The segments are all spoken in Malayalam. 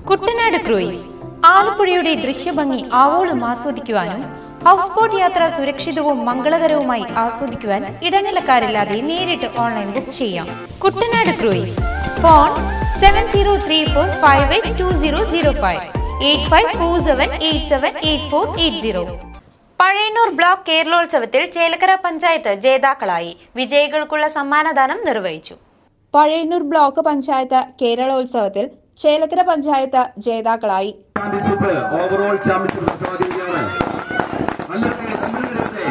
കുട്ടനാട് ക്രൂയിസ് ആലപ്പുഴയുടെ ദൃശ്യഭംഗി ആവോളം ആസ്വദിക്കുവാനും ഹൗസ് ബോട്ട് യാത്ര സുരക്ഷിതവും മംഗളകരവുമായി ആസ്വദിക്കുവാൻ ഇടനിലക്കാരില്ലാതെ നേരിട്ട് ഓൺലൈൻ ബുക്ക് ചെയ്യാം Kuttanad cruise phone seven zero three four five eight two zero zero five eight five four seven eight seven eight four eight zero Pazhayannur block കേരളോത്സവത്തിൽ ചേലക്കര പഞ്ചായത്ത് ജേതാക്കളായി വിജയികൾക്കുള്ള സമ്മാനദാനം നിർവഹിച്ചു പഴയന്നൂർ ബ്ലോക്ക് പഞ്ചായത്ത് കേരളോത്സവത്തിൽ ചേലക്കര പഞ്ചായത്ത് ജേതാക്കളായി ചാമ്പ്യൻഷിപ്പ് ഓവറോൾ ചാമ്പ്യൻഷിപ്പ് പ്രസാദിക്കുകയാണ് അല്ലത്തെ തമിഴ്നാട്ടിലെ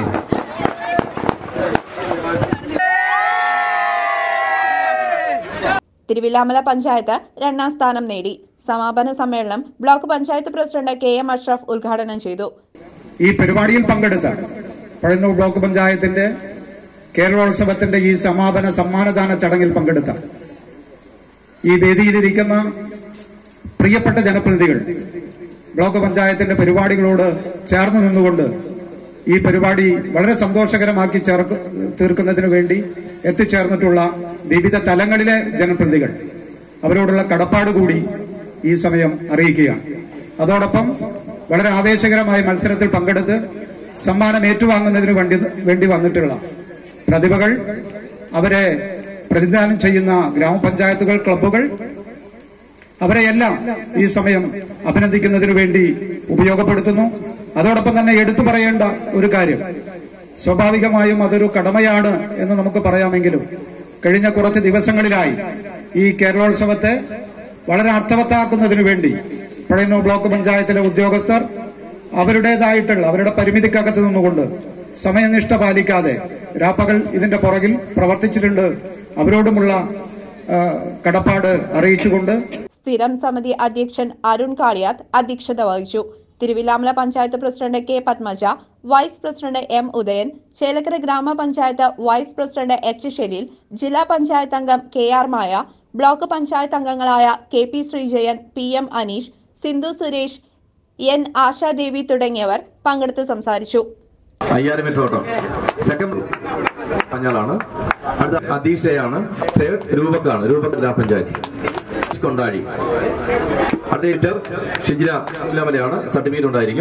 തിരുവില്ലാമല പഞ്ചായത്ത് രണ്ടാം സ്ഥാനം നേടി സമാപന സമ്മേളനം block panchayat president K M Ashraf ഉദ്ഘാടനം ചെയ്തു ഈ പരിപാടിയിൽ പങ്കെടുത്ത പഴയന്നൂർ ബ്ലോക്ക് പഞ്ചായത്തിന്റെ കേരളോത്സവത്തിന്റെ ഈ സമാപന സമ്മാനദാന ചടങ്ങിൽ പങ്കെടുത്ത ഈ വേദിയിലിരിക്കുന്ന പ്രിയപ്പെട്ട ജനപ്രതിനിധികൾ ബ്ലോക്ക് പഞ്ചായത്തിന്റെ പരിപാടികളോട് ചേർന്ന് നിന്നുകൊണ്ട് ഈ പരിപാടി വളരെ സന്തോഷകരമാക്കി ചേർക്ക് തീർക്കുന്നതിന് വേണ്ടി എത്തിച്ചേർന്നിട്ടുള്ള വിവിധ തലങ്ങളിലെ ജനപ്രതിനിധികൾ അവരോടുള്ള കടപ്പാട് കൂടി ഈ സമയം അറിയിക്കുകയാണ് അതോടൊപ്പം വളരെ ആവേശകരമായ മത്സരത്തിൽ പങ്കെടുത്ത് സമ്മാനം ഏറ്റുവാങ്ങുന്നതിന് വേണ്ടി വേണ്ടി വന്നിട്ടുള്ള പ്രതിഭകൾ അവരെ പ്രതിദാനം ചെയ്യുന്ന ഗ്രാമപഞ്ചായത്തുകൾ ക്ലബ്ബുകൾ അവരെയെല്ലാം ഈ സമയം അഭിനന്ദിക്കുന്നതിനു വേണ്ടി ഉപയോഗപ്പെടുത്തുന്നു അതോടൊപ്പം തന്നെ എടുത്തു പറയേണ്ട ഒരു കാര്യം സ്വാഭാവികമായും അതൊരു കടമയാണ് എന്ന് നമുക്ക് പറയാമെങ്കിലും കഴിഞ്ഞ കുറച്ച് ദിവസങ്ങളിലായി ഈ കേരളോത്സവത്തെ വളരെ അർത്ഥവത്താക്കുന്നതിനു വേണ്ടി പഴയന്നൂർ ബ്ലോക്ക് പഞ്ചായത്തിലെ ഉദ്യോഗസ്ഥർ അവരുടേതായിട്ടുള്ള അവരുടെ പരിമിതിക്കകത്ത് നിന്നുകൊണ്ട് സമയനിഷ്ഠ പാലിക്കാതെ രാപ്പകൽ ഇതിന്റെ പുറകിൽ പ്രവർത്തിച്ചിട്ടുണ്ട് അവരോടുമുള്ള ആ, കടപ്പാട് അറിയിച്ചുകൊണ്ട് സ്ഥിരം സമിതി അധ്യക്ഷൻ അരുൺ കാളിയാത്ത് അധ്യക്ഷത വഹിച്ചു Thiruvilwamala panchayat president K Padmaja vice president M Udayan Chelakkara ഗ്രാമപഞ്ചായത്ത് വൈസ് പ്രസിഡന്റ് എച്ച് ഷെലീൽ ജില്ലാ പഞ്ചായത്ത് അംഗം K R Maya block panchayat അംഗങ്ങളായ K P Sreejayan P M Aneesh Sindhu Suresh N Ashadevi തുടങ്ങിയവർ പങ്കെടുത്ത് സംസാരിച്ചു അയ്യായിരം മീറ്റർ ഓട്ടം സെക്കൻഡ് മഞ്ഞളാണ് അടുത്ത അതീഷയാണ് തേർഡ് രൂപക്കാണ് രൂപക് ഗ്രാമപഞ്ചായത്ത് കൊണ്ടാഴി അടുത്ത മീറ്റർ ഷിജില ഇല്ലാമലയാണ് സർട്ടിഫിക്കറ്റ് ഉണ്ടായിരിക്കും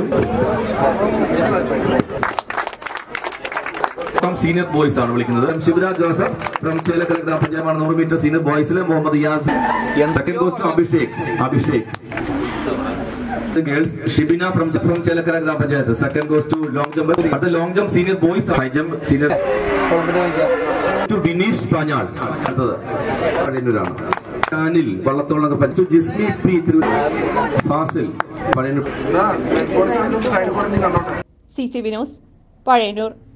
സീനിയർ ബോയ്സ് ആണ് വിളിക്കുന്നത് ശിവരാജ് ജോസഫ് ഫ്രം ചേലക്കര ഗ്രാമപഞ്ചായത്താണ് നൂറ് മീറ്റർ സീനിയർ ബോയ്സിലെ Muhammad Yas second post Abhishek Abhishek the girls Shibina from from Chelakara Gram Panchayat. Second goes to long jump. At the long jump senior boys high jump senior to Vinish Panyal. അടുത്തത് പഴയന്നൂരാണ് അനിൽ വള്ളത്തോളം പഠിച്ചു Jismi P Thiru Fasil Pazhayannur C C V news Pazhayannur